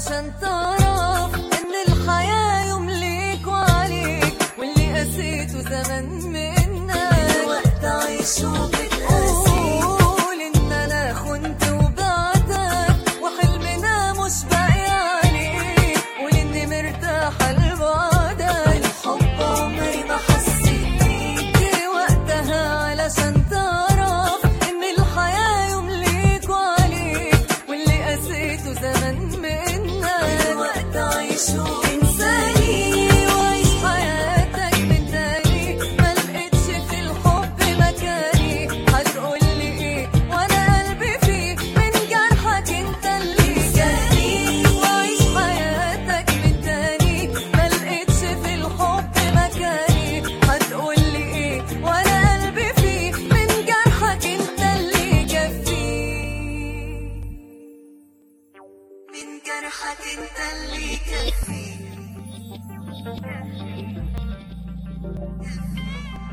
علشان تعرف ان الحياة يوم ليك وعليك واللي قسيته زمن منك وقت عيش وبتقاسي قول ان انا خنت وبعدك وحلمنا مش باقي عليك قول اني مرتاحة لبعدك الحب عمري ما حسيت بيه دي وقتها علشان تعرف ان الحياة يوم ليك وعليك واللي قسيته زمن منك وقت عيش انساني وعيش حياتك من تاني ما لقيتش في الحب مكاني هتقولي ايه وانا قلبي فيه من جرحك انت اللي جاني وعيش حياتك من تاني ما لقيتش في الحب مكاني هتقولي ايه وانا قلبي فيه من جرحك انت اللي كفيه من جرحك انت اللي كفي